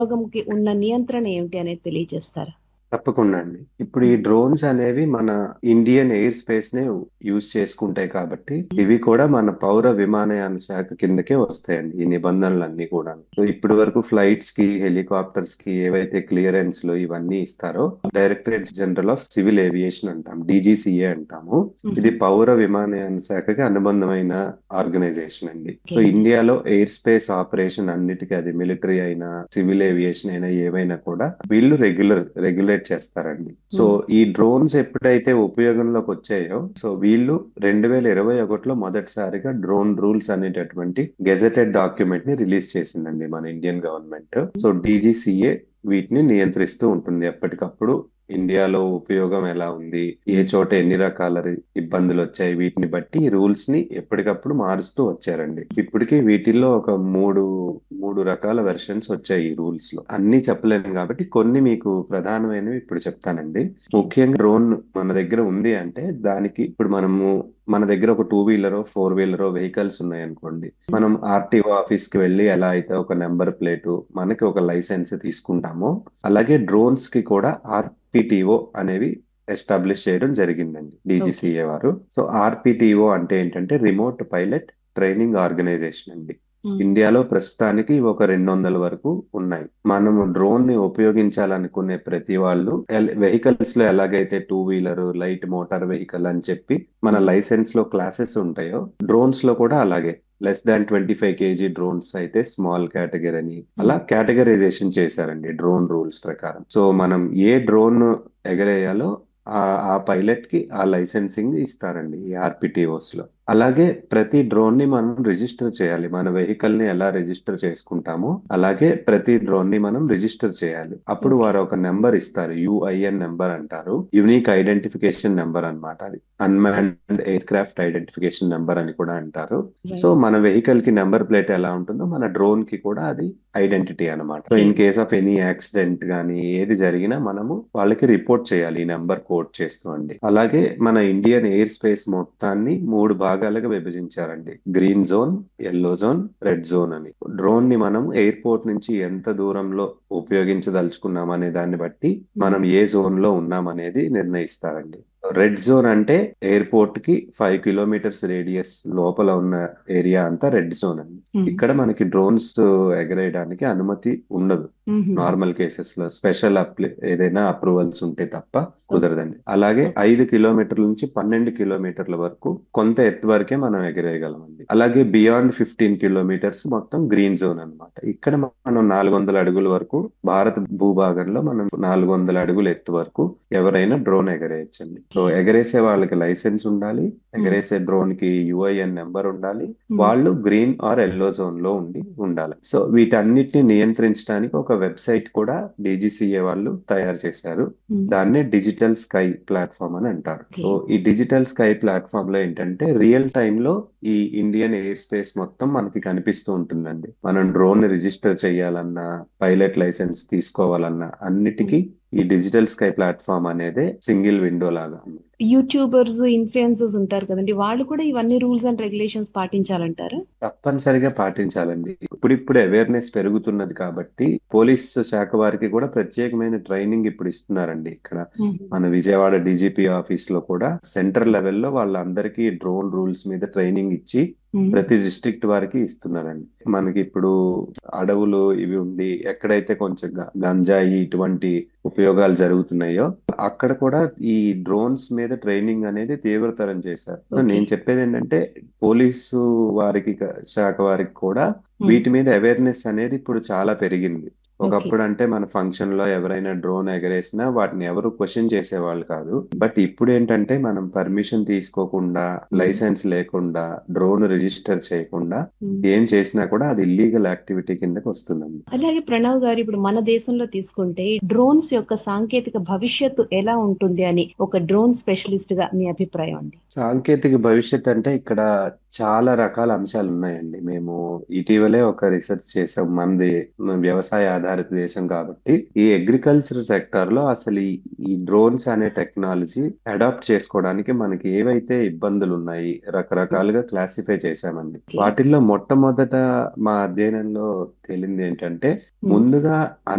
వినియోగంకి ఉన్న నియంత్రణ ఏమిటి అనేది తెలియజేస్తారా తప్పకుండా అండి ఇప్పుడు ఈ డ్రోన్స్ అనేవి మన ఇండియన్ ఎయిర్ స్పేస్ నే యూజ్ చేసుకుంటాయి కాబట్టి ఇవి కూడా మన పౌర విమానయాన శాఖ కిందకే వస్తాయండి ఈ నిబంధనలన్నీ కూడా సో ఇప్పటి వరకు ఫ్లైట్స్ కి హెలికాప్టర్స్ కి ఏవైతే క్లియరెన్స్ లో ఇవన్నీ ఇస్తారో directorate general of civil aviation అంటాం డిజిసిఏ అంటాము ఇది పౌర విమానయాన శాఖకి అనుబంధమైన ఆర్గనైజేషన్ అండి సో ఇండియాలో ఎయిర్ స్పేస్ ఆపరేషన్ అన్నిటికీ అది మిలిటరీ అయినా సివిల్ ఏవియేషన్ అయినా ఏవైనా కూడా వీళ్ళు రెగ్యులర్ రెగ్యులేట్ చేస్తారండి సో ఈ డ్రోన్స్ ఎప్పుడైతే ఉపయోగంలోకి వచ్చాయో సో వీళ్ళు రెండు వేల ఇరవై ఒకటిలో మొదటిసారిగా డ్రోన్ రూల్స్ అనేటటువంటి గెజెటెడ్ డాక్యుమెంట్ ని రిలీజ్ చేసిందండి మన ఇండియన్ గవర్నమెంట్ సో డీజీసీఏ వీటిని నియంత్రిస్తూ ఉంటుంది ఎప్పటికప్పుడు ఇండియాలో ఉపయోగం ఎలా ఉంది ఏ చోట ఎన్ని రకాల ఇబ్బందులు వచ్చాయి వీటిని బట్టి ఈ రూల్స్ ని ఎప్పటికప్పుడు మారుస్తూ వచ్చారండి ఇప్పటికీ వీటిల్లో ఒక మూడు మూడు రకాల వెర్షన్స్ వచ్చాయి ఈ రూల్స్ లో అన్ని చెప్పలేను కాబట్టి కొన్ని మీకు ప్రధానమైనవి ఇప్పుడు చెప్తానండి ముఖ్యంగా డ్రోన్ మన దగ్గర ఉంది అంటే దానికి ఇప్పుడు మనము మన దగ్గర ఒక two wheeler four wheeler vehicles ఉన్నాయి అనుకోండి మనం ఆర్టీఓ ఆఫీస్ కి వెళ్ళి ఎలా అయితే ఒక నెంబర్ ప్లేటు మనకి ఒక లైసెన్స్ తీసుకుంటామో అలాగే డ్రోన్స్ కి కూడా ఆర్పిటిఓ అనేవి ఎస్టాబ్లిష్ చేయడం జరిగిందండి డీజీసీఏ వారు సో ఆర్పిటిఓ అంటే ఏంటంటే రిమోట్ పైలట్ ట్రైనింగ్ ఆర్గనైజేషన్ అండి ఇండియాలో ప్రస్తుతానికి ఒక రెండు వందల వరకు ఉన్నాయి మనము డ్రోన్ ని ఉపయోగించాలనుకునే ప్రతి వాళ్ళు వెహికల్స్ లో ఎలాగైతే two wheeler light motor vehicle అని చెప్పి మన లైసెన్స్ లో క్లాసెస్ ఉంటాయో డ్రోన్స్ లో కూడా అలాగే less than twenty five KG drones అయితే స్మాల్ కేటగిరీ అని అలా కేటగరైజేషన్ చేశారండి డ్రోన్ రూల్స్ ప్రకారం సో మనం ఏ డ్రోన్ ఎగరేయాలో ఆ పైలట్ కి ఆ లైసెన్సింగ్ ఇస్తారండి ఈ ఆర్పిటిఓస్ లో అలాగే ప్రతి డ్రోన్ ని మనం రిజిస్టర్ చేయాలి మన వెహికల్ ని ఎలా రిజిస్టర్ చేసుకుంటామో అలాగే ప్రతి డ్రోన్ ని మనం రిజిస్టర్ చేయాలి అప్పుడు వారు ఒక నెంబర్ ఇస్తారు యుఐఎన్ నెంబర్ అంటారు యునిక్ ఐడెంటిఫికేషన్ నెంబర్ అనమాట అది unmanned air craft identification number అని కూడా అంటారు సో మన వెహికల్ కి నెంబర్ ప్లేట్ ఎలా ఉంటుందో మన డ్రోన్ కి కూడా అది ఐడెంటిటీ అనమాట so in case of any accident గానీ ఏది జరిగినా మనము వాళ్ళకి రిపోర్ట్ చేయాలి ఈ నెంబర్ కోడ్ చేస్తూ అండి అలాగే మన ఇండియన్ ఎయిర్ స్పేస్ మొత్తాన్ని మూడు భాగాలుగా విభజించారండి green zone yellow zone red zone అని డ్రోన్ ని మనం ఎయిర్పోర్ట్ నుంచి ఎంత దూరంలో ఉపయోగించదలుచుకున్నాం అనే దాన్ని బట్టి మనం ఏ జోన్ లో ఉన్నాం అనేది నిర్ణయిస్తారండి రెడ్ జోన్ అంటే ఎయిర్పోర్ట్ కి ఫైవ్ కిలోమీటర్స్ రేడియస్ లోపల ఉన్న ఏరియా అంతా రెడ్ జోన్ అండి ఇక్కడ మనకి డ్రోన్స్ ఎగరేయడానికి అనుమతి ఉండదు నార్మల్ కేసెస్ లో స్పెషల్ ఏదైనా అప్రూవల్స్ ఉంటే తప్ప కుదరదండి అలాగే ఐదు కిలోమీటర్ల నుంచి పన్నెండు కిలోమీటర్ల వరకు కొంత ఎత్తు వరకే మనం ఎగరేయగలమండి అలాగే బియాండ్ ఫిఫ్టీన్ కిలోమీటర్స్ మొత్తం గ్రీన్ జోన్ అనమాట ఇక్కడ మనం నాలుగు వందల అడుగుల వరకు భారత భూభాగంలో మనం నాలుగు వందల అడుగుల ఎత్తు వరకు ఎవరైనా డ్రోన్ ఎగరేయచ్చండి సో ఎగరేసే వాళ్ళకి లైసెన్స్ ఉండాలి ఎగరేసే డ్రోన్ కి యుఐఎన్ నెంబర్ ఉండాలి వాళ్ళు గ్రీన్ ఆర్ ఎల్లో జోన్ లో ఉండి ఉండాలి సో వీటన్నిటిని నియంత్రించడానికి ఒక వెబ్సైట్ కూడా డీజీసీఏ వాళ్ళు తయారు చేశారు దాన్నే డిజిటల్ స్కై ప్లాట్ఫామ్ అని అంటారు సో ఈ డిజిటల్ స్కై ప్లాట్ఫామ్ లో ఏంటంటే రియల్ టైమ్ లో ఈ ఇండియన్ ఎయిర్ స్పేస్ మొత్తం మనకి కనిపిస్తూ ఉంటుందండి మనం డ్రోన్ రిజిస్టర్ చేయాలన్నా పైలట్ లైసెన్స్ తీసుకోవాలన్నా అన్నిటికీ ఈ డిజిటల్ స్కై ప్లాట్ఫామ్ అనేది సింగిల్ విండో లాగా యూట్యూబర్స్ ఇన్ఫ్లుయెన్సర్స్ ఉంటారు కదండి వాళ్ళు కూడా ఇవన్నీ రూల్స్ అండ్ రెగ్యులేషన్స్ పాటించాలంటారా తప్పనిసరిగా పాటించాలండి ఇప్పుడిప్పుడు అవేర్నెస్ పెరుగుతున్నది కాబట్టి పోలీస్ శాఖ వారికి కూడా ప్రత్యేకమైన ట్రైనింగ్ ఇప్పుడు ఇస్తున్నారండి ఇక్కడ మన విజయవాడ డీజీపీ ఆఫీస్ లో కూడా సెంట్రల్ లెవెల్లో వాళ్ళందరికీ డ్రోన్ రూల్స్ మీద ట్రైనింగ్ ఇచ్చి ప్రతి డిస్ట్రిక్ట్ వారికి ఇస్తున్నారండి మనకి ఇప్పుడు అడవులు ఇవి ఉండి ఎక్కడైతే కొంచెం గంజాయి ఇటువంటి ఉపయోగాలు జరుగుతున్నాయో అక్కడ కూడా ఈ డ్రోన్స్ మీద ట్రైనింగ్ అనేది తీవ్రతరం చేశారు సో నేను చెప్పేది ఏంటంటే పోలీసు వారికి శాఖ వారికి కూడా వీటి మీద అవేర్నెస్ అనేది ఇప్పుడు చాలా పెరిగింది ఒకప్పుడు అంటే మన ఫంక్షన్ లో ఎవరైనా డ్రోన్ ఎగరేసినా వాటిని ఎవరు క్వశ్చన్ చేసేవాళ్ళు కాదు బట్ ఇప్పుడు ఏంటంటే మనం పర్మిషన్ తీసుకోకుండా లైసెన్స్ లేకుండా డ్రోన్ రిజిస్టర్ చేయకుండా ఏం చేసినా కూడా అది ఇల్లీగల్ యాక్టివిటీ కిందకి వస్తుందండి అలాగే ప్రణవ్ గారు ఇప్పుడు మన దేశంలో తీసుకుంటే డ్రోన్స్ యొక్క సాంకేతిక భవిష్యత్తు ఎలా ఉంటుంది అని ఒక డ్రోన్ స్పెషలిస్ట్ గా మీ అభిప్రాయం అండి సాంకేతిక భవిష్యత్ అంటే ఇక్కడ చాలా రకాల అంశాలు ఉన్నాయండి మేము ఇటీవలే ఒక రీసెర్చ్ చేసాం మనది వ్యవసాయ ఆధారిత దేశం కాబట్టి ఈ అగ్రికల్చర్ సెక్టర్ లో అసలు ఈ ఈ డ్రోన్స్ అనే టెక్నాలజీ అడాప్ట్ చేసుకోవడానికి మనకి ఏవైతే ఇబ్బందులు ఉన్నాయి రకరకాలుగా క్లాసిఫై చేశామండి ఓకే వాటిల్లో మొట్టమొదట మా అధ్యయనంలో తేలింది ఏంటంటే ఉమ్, ముందుగా